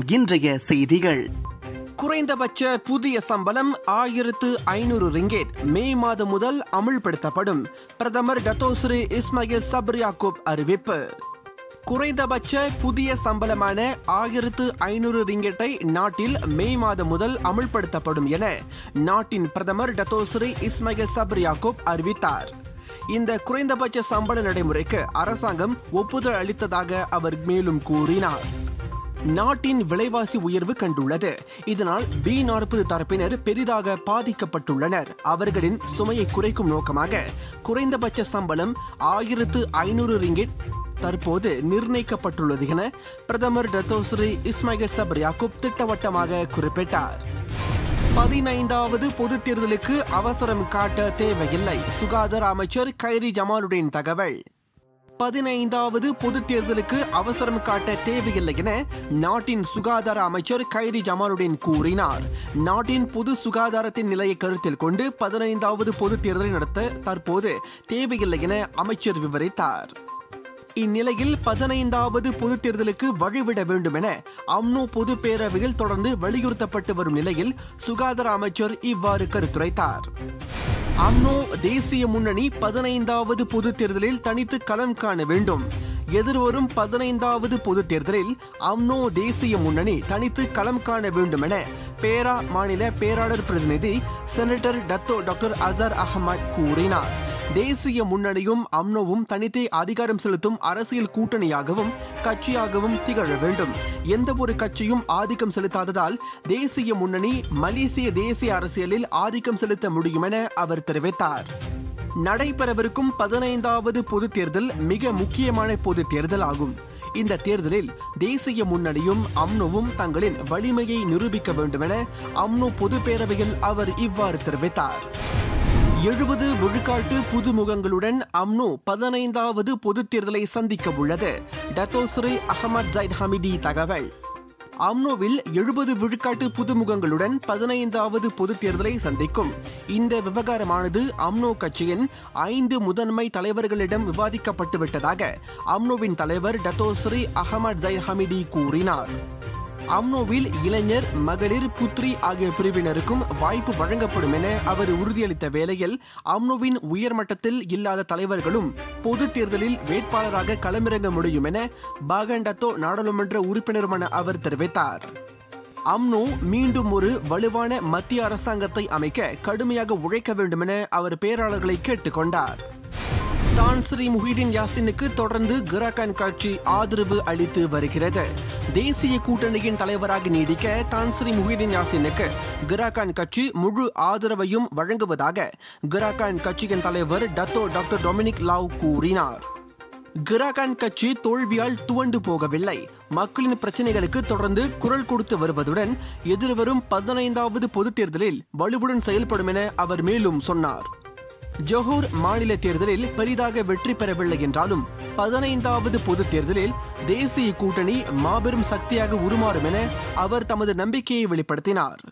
இன்றைய செய்திகள் குறைந்தபட்ச புதிய சம்பளம் ஆயிரத்து ஐநூறு ரிங்கேட் மே மாதம் முதல் அமுல்படுத்தப்படும் பிரதமர் டத்தோஸ்ரீ இஸ்மாயில் சப்ரி யாக்கூப் அறிவிப்பு குறைந்தபட்ச புதிய சம்பளமான ஆயிரத்து ஐநூறு ரிங்கெட்டை நாட்டில் மே மாதம் முதல் அமுல்படுத்தப்படும் என நாட்டின் பிரதமர் டத்தோஸ்ரீ இஸ்மாயில் சப்ரி யாக்கூப் அறிவித்தார் இந்த குறைந்தபட்ச சம்பள நடைமுறைக்கு அரசாங்கம் ஒப்புதல் அளித்ததாக அவர் மேலும் கூறினார் நாட்டின் விலைவாசி உயர்வு கண்டுள்ளது இதனால் பி நாற்பது தரப்பினர் பெரிதாக பாதிக்கப்பட்டுள்ளனர் அவர்களின் சுமையை குறைக்கும் நோக்கமாக குறைந்தபட்ச சம்பளம் ஆயிரத்து ஐநூறு ரிங்கிட் தற்போது நிர்ணயிக்கப்பட்டுள்ளது என பிரதமர் டத்தோஸ்ரீ இஸ்மாயில் சபர் யாக்கூப் திட்டவட்டமாக குறிப்பிட்டார் பதினைந்தாவது பொதுத் தேர்தலுக்கு அவசரம் காட்ட தேவையில்லை சுகாதார அமைச்சர் கைரி ஜமாலுடன் தகவல் பதினைந்தாவது பொதுத் தேர்தலுக்கு அவசரம் காட்ட தேவையில்லை என நாட்டின் சுகாதார அமைச்சர் கைரி ஜமாலுடன் கூறினார் நாட்டின் பொது சுகாதாரத்தின் நிலையை கருத்தில் கொண்டு பதினைந்தாவது பொதுத் தேர்தலை நடத்த தற்போது தேவையில்லை என அமைச்சர் விவரித்தார் இந்நிலையில் பதினைந்தாவது பொதுத் தேர்தலுக்கு வழிவிட வேண்டும் என அம்னோ பொது பேரவையில் தொடர்ந்து வலியுறுத்தப்பட்டு வரும் நிலையில் சுகாதார அமைச்சர் இவ்வாறு கருத்துரைத்தார் அம்னோ தேசிய முன்னணி பதினைந்தாவது பொதுத் தேர்தலில் தனித்து களம் காண வேண்டும் எதிர்வரும் பதினைந்தாவது பொதுத் தேர்தலில் அம்னோ தேசிய முன்னணி தனித்து களம் காண வேண்டும் என பேரா மாநில பேராளர் பிரதிநிதி செனட்டர் டத்தோ டாக்டர் அசர் அகமத் கூறினார் தேசிய முன்னணியும் அம்னோவும் தனித்தே அதிகாரம் செலுத்தும் அரசியல் கூட்டணியாகவும் கட்சியாகவும் திகழ வேண்டும் எந்த ஒரு கட்சியும் ஆதிக்கம் செலுத்தாததால் தேசிய முன்னணி மலேசிய தேசிய அரசியலில் ஆதிக்கம் செலுத்த முடியும் என அவர் தெரிவித்தார் நடைபெறவிருக்கும் பதினைந்தாவது பொதுத் தேர்தல் மிக முக்கியமான பொதுத் தேர்தல் ஆகும் இந்த தேர்தலில் தேசிய முன்னணியும் அம்னோவும் தங்களின் வலிமையை நிரூபிக்க வேண்டும் என அம்னோ பொது பேரவையில் அவர் இவ்வாறு தெரிவித்தார் எழுபது விழுக்காட்டு புதுமுகங்களுடன் அம்னோ பதினைந்தாவது பொதுத் தேர்தலை சந்திக்க உள்ளது டத்தோஸ்ரீ அகமது ஜைட் ஹமிடி தகவல் அம்னோவில் எழுபது விழுக்காட்டு புதுமுகங்களுடன் பதினைந்தாவது பொதுத் தேர்தலை சந்திக்கும் இந்த விவகாரமானது அம்னோ கட்சியின் ஐந்து முதன்மை தலைவர்களிடம் விவாதிக்கப்பட்டு விட்டதாக அம்னோவின் தலைவர் டத்தோஸ்ரீ அகமது ஜைட் ஹமிடி கூறினார் அம்னோவில் இளைஞர் மகளிர் புத்ரி ஆகிய பிரிவினருக்கும் வாய்ப்பு வழங்கப்படும் என அவர் உறுதியளித்த வேளையில் அம்னோவின் உயர்மட்டத்தில் இல்லாத தலைவர்களும் பொது தேர்தலில் வேட்பாளராக களமிறங்க முடியும் என பாகண்டத்தோ நாடாளுமன்ற உறுப்பினருமான அவர் தெரிவித்தார் அம்னோ மீண்டும் ஒரு வலுவான மத்திய அரசாங்கத்தை அமைக்க கடுமையாக உழைக்க வேண்டும் என அவர் பேராளர்களை கேட்டுக்கொண்டார் தான் ஸ்ரீ முஹிடின் யாசினுக்கு தொடர்ந்து கிராகான் கட்சி ஆதரவு அளித்து வருகிறது தேசிய கூட்டணியின் தலைவராக நீடிக்க தான் ஸ்ரீ முஹிடின் யாசினுக்கு கிராகான் கட்சி முழு ஆதரவையும் வழங்குவதாக கிராகான் கட்சியின் தலைவர் டத்தோ டாக்டர் டொமினிக் லாவ் கூறினார் கிராகான் கட்சி தோல்வியால் துவண்டு போகவில்லை மக்களின் பிரச்சனைகளுக்கு தொடர்ந்து குரல் கொடுத்து வருவதுடன் எதிர்வரும் பதினைந்தாவது பொதுத் தேர்தலில் வலுவுடன் செயல்படும் என அவர் மேலும் சொன்னார் ஜொஹூர் மாநில தேர்தலில் பெரிதாக வெற்றி பெறவில்லை என்றாலும் பதினைந்தாவது பொதுத் தேர்தலில் தேசிய கூட்டணி மாபெரும் சக்தியாக உருமாறும் என அவர் தமது நம்பிக்கையை வெளிப்படுத்தினார்